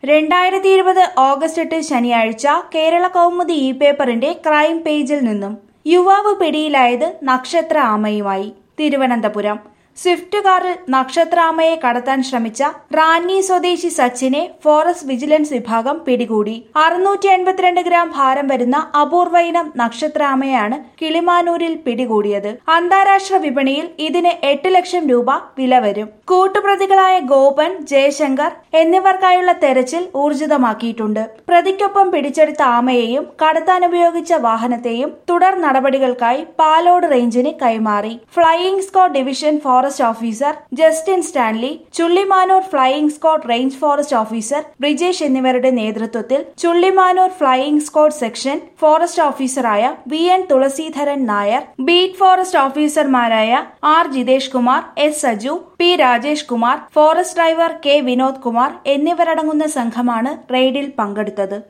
രണ്ടായിരത്തി ഇരുപത് ഓഗസ്റ്റ് എട്ട് ശനിയാഴ്ച കേരള കൗമുദി ഇ പേപ്പറിന്റെ ക്രൈം പേജിൽ നിന്നും യുവാവ് പിടിയിലായത് നക്ഷത്ര ആമയുമായി തിരുവനന്തപുരം സ്വിഫ്റ്റ് കാറിൽ നക്ഷത്ര ആമയെ കടത്താൻ ശ്രമിച്ച റാന്നി സ്വദേശി സച്ചിനെ ഫോറസ്റ്റ് വിജിലൻസ് വിഭാഗം പിടികൂടി അറുന്നൂറ്റി എൺപത്തിരണ്ട് ഗ്രാം ഭാരം വരുന്ന അപൂർവ ഇനം നക്ഷത്ര ആമയാണ് കിളിമാനൂരിൽ പിടികൂടിയത് അന്താരാഷ്ട്ര വിപണിയിൽ ഇതിന് എട്ട് ലക്ഷം രൂപ വില വരും കൂട്ടുപ്രതികളായ ഗോപൻ ജയശങ്കർ എന്നിവർക്കായുള്ള തെരച്ചിൽ ഊർജിതമാക്കിയിട്ടുണ്ട് പ്രതിക്കൊപ്പം പിടിച്ചെടുത്ത ആമയെയും കടത്താൻ ഉപയോഗിച്ച വാഹനത്തെയും തുടർ നടപടികൾക്കായി പാലോട് റേഞ്ചിന് കൈമാറി flying squad division forest officer Justin Stanley Chullimanoor flying squad range forest officer Brijesh എന്നിവരുടെ നേതൃത്വത്തിൽ Chullimanoor flying squad section forest ഓഫീസറായ V N Thulaseedharan Nair beat forest ഓഫീസർമാരായ R Jithesh Kumar S Saju P Rajesh Kumar forest driver K Vinod Kumar എന്നിവരടങ്ങുന്ന സംഘമാണ് റെയ്ഡിൽ പങ്കെടുത്തത്